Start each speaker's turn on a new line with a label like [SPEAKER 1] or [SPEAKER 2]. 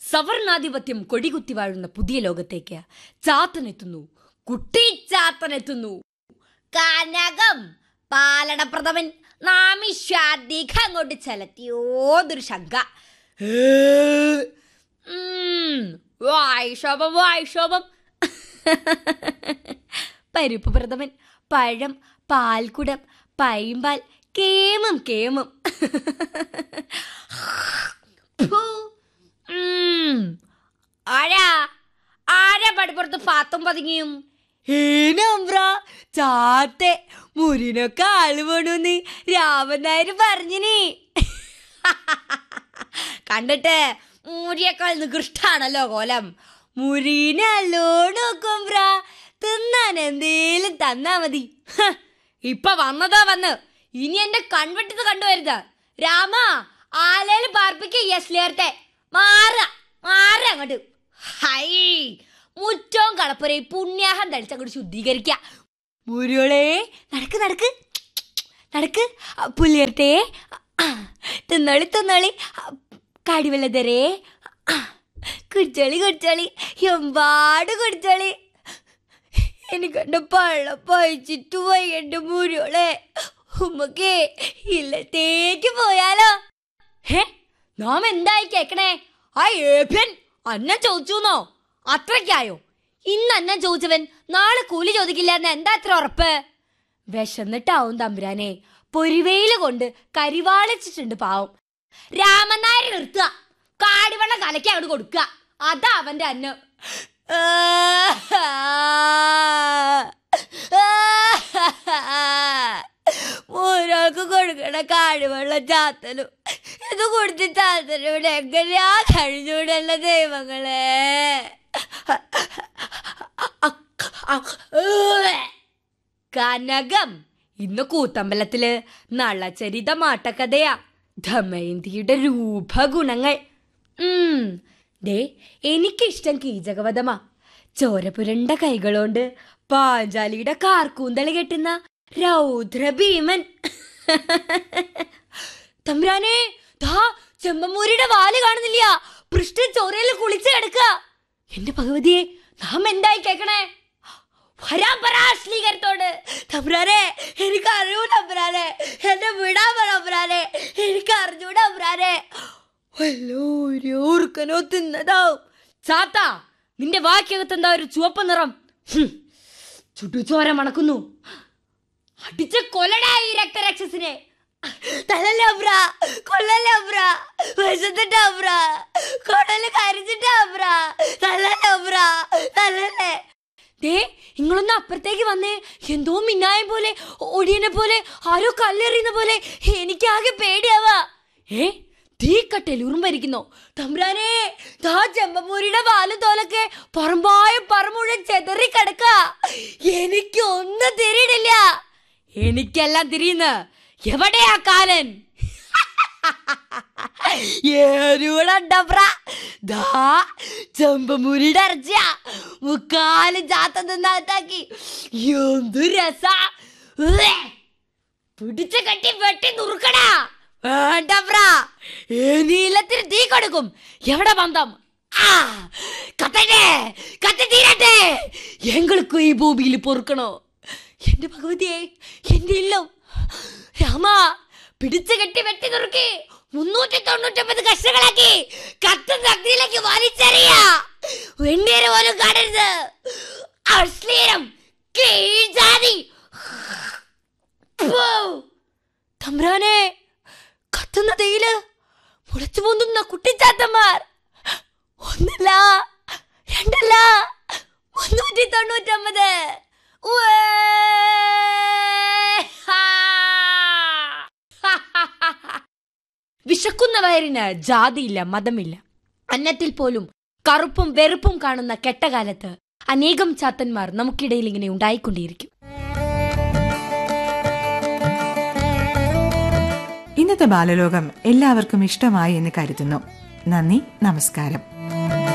[SPEAKER 1] സവർണാധിപത്യം കൊടികുത്തി വാഴുന്ന പുതിയ ലോകത്തേക്ക് ചാത്തനെത്തുന്നു കുട്ടി ചാത്തനെത്തുന്നു കനകം പാലടപ്രഥമൻ നാമിശ്വാധികം അങ്ങോട്ട് ചെലത്തിയോതൊരു ശങ്ക ഉം, വായ്ശോഭം വായ്ശോഭം പരിപ്പ് പ്രഥമൻ പഴം പാൽക്കുടം പൈമ്പാൽ കേമം കേമം ഫു. ഉം. ആരാ ആരാ പടിപ്പുറത്ത് പാത്തും പതുങ്ങിയും ഏനമ്പ്ര ചാത്തെ മുരിനൊക്കെ ആള് വേണൂന്ന് രാമൻ നായർ പറഞ്ഞിനി കണ്ടിട്ട് മുരിയേക്കാൾ നികൃഷ്ടാണല്ലോ കോലം മുരീനല്ലോണോക്കുംബ്ര തിന്നാൻ എന്തേലും തന്നാ മതി ഹ, ഇപ്പൊ വന്നതാ വന്ന് ഇനി എന്റെ കൺവെട്ടത് കണ്ടുവരുത് രാമ ആലയില് പാർപ്പിക്ക യസ്ലേർത്തെ മാറ മാറ അങ്ങോട്ട് ഹൈ മുറ്റവും കളപ്പുരയും പുണ്യാഹം തളിച്ചങ്ങോട്ട് ശുദ്ധീകരിക്ക മുരുളെ നടക്ക് നടക്ക് നടക്ക് പുലിയർത്തേ തിന്നോളി തിന്നോളി കാടിവെള്ളതരേ കുടിച്ചോളി കുടിച്ചോളി എമ്പാട് കുടിച്ചോളി എനിക്ക് എന്റെ പള്ളം പഴിച്ചിട്ട് പോയി എന്റെ മുരുളെ ഉമ്മക്കേ ഇല്ലത്തേക്ക് പോയാലോ ഹേ നാം എന്തായി കേക്കണേ ആ ഏഭ്യൻ അന്നം ചോദിച്ചുന്നോ അത്രയ്ക്കായോ ഇന്ന് അന്നം ചോദിച്ചവൻ നാളെ കൂലി ചോദിക്കില്ല എന്ന് എന്താ അത്ര ഉറപ്പ് വിശന്നിട്ടാവും തമ്പുരാനെ പൊരിവെയില് കൊണ്ട് കരിവാളിച്ചിട്ടുണ്ട് പാവം രാമൻ നായർ നിർത്തുക കാടിവെള്ളം കലക്കി അങ്ങോട്ട് കൊടുക്കുക അതാ അവന്റെ അന്നം ഒരാൾക്ക് കൊടുക്കണ കാടുവെള്ളം ചാത്തലും ഇത് കുടിച്ച് ചാത്തലും ഇവിടെ എങ്ങനെയാ കഴിഞ്ഞൂടല്ല ദൈവങ്ങളെ കനകം ഇന്ന് കൂത്തമ്പലത്തില് നളചരിത മാട്ടക്കഥയാ ദമയന്തിയുടെ രൂപഗുണങ്ങൾ ഉം ദേ എനിക്കിഷ്ടം കീചകവധമാ ചോരപുരണ്ട കൈകളോണ്ട് പാഞ്ചാലിയുടെ കാർക്കൂന്തളി കെട്ടുന്ന രൗദ്ര ഭീമൻ തമ്പുരാനെ ദാ ചെമ്പമൂരിയുടെ വാല് കാണുന്നില്ല പൃഷ്ഠ ചോരയിൽ കുളിച്ച് കിടക്ക എന്റെ ഭഗവതിയെ നാം എന്തായി കേക്കണേ വരാൻ പറ ശ്രീകരത്തോട് തമ്പുരാനെ എനിക്ക് അറിയൂ തമ്പുരാനെ എന്നെ വിടാൻ പറ തമ്പുരാനെ എനിക്ക് അറിഞ്ഞൂടാ തമ്പുരാനെ വല്ലോ ഒരു ഊർക്കനോ തിന്നതാവും ചാത്ത നിന്റെ വാക്കകത്ത് എന്താ ഒരു ചുവപ്പ് നിറം ഹും, ചുട്ടുചോര മണക്കുന്നു അടിച്ച കൊല്ലടാ ഈ രക്തരാക്ഷസിനെ തലല്ല അബ്ര കൊല്ലല്ല അബ്ര വിശന്നിട്ട് അബ്ര കൊടല് കരിച്ചിട്ട് അബ്ര തലല്ല അബ്ര തലല്ലേ ദേ നിങ്ങളൊന്ന് അപ്പുറത്തേക്ക് വന്നേ എന്തോ മിന്നായം പോലെ ഒടിയനെ പോലെ ആരോ കല്ലെറിയുന്ന പോലെ എനിക്കാകെ പേടിയാവാ ഏ തീക്കട്ടയിൽ ഉറുമ്പരിക്കുന്നോ തമ്പുരാനെ ദാ ചെമ്പമൂരിയുടെ വാലും തോലൊക്കെ പറമ്പായ പറമുഴൻ ചെതറി കിടക്ക എനിക്ക് ഒന്നും തിരിയിടില്ല എനിക്കെല്ലാം തിരിയുന്ന എവിടെയാ കാലൻ ഏരൂടണ്ടപ്ര ദാ ചെമ്പമുരിയുടെ ഇറച്ചിയ മുക്കാലും ചാത്ത നിന്നാക്കി എന്തു രസ പിടിച്ചു കെട്ടി വെട്ടി നുറുക്കടാ വേണ്ടപ്ര നീലത്തിന് തീ കൊടുക്കും എവിടെ ബന്ധം ആ കത്തട്ടെ കത്തി തീരട്ടെ എങ്ങൾക്കും ഈ ഭൂമിയിൽ പൊറുക്കണോ എന്റെ ഭഗവതിയെ എന്റെ ഇല്ലം രാമ പിടിച്ചു കെട്ടി വെട്ടി നുറുക്കി മുന്നൂറ്റി തൊണ്ണൂറ്റൊമ്പത് കഷ്ണങ്ങളാക്കി കത്തുന്ന അഗ്നിയിലേക്ക് വലിച്ചെറിയ വെണ്ണീര് പോലും കാണരുത് അശ്ലീലം കീഴ്ജാതി ഫു. തമ്പ്രാനെ കത്തുന്ന തേയില് മുളച്ചു പൊന്തുന്ന കുട്ടിച്ചാത്തന്മാർ ഒന്നല്ല രണ്ടല്ല മുന്നൂറ്റി തൊണ്ണൂറ്റൊമ്പത് ഉവ്വേ. ഹാ. വിശക്കുന്ന വയറിന് ജാതിയില്ല മതമില്ല അന്നത്തിൽ പോലും കറുപ്പും വെറുപ്പും കാണുന്ന കെട്ടകാലത്ത് അനേകം ചാത്തന്മാർ നമുക്കിടയിൽ ഇങ്ങനെ ഉണ്ടായിക്കൊണ്ടിരിക്കും
[SPEAKER 2] ഇന്നത്തെ ബാലലോകം എല്ലാവർക്കും ഇഷ്ടമായി എന്ന് കരുതുന്നു നന്ദി നമസ്കാരം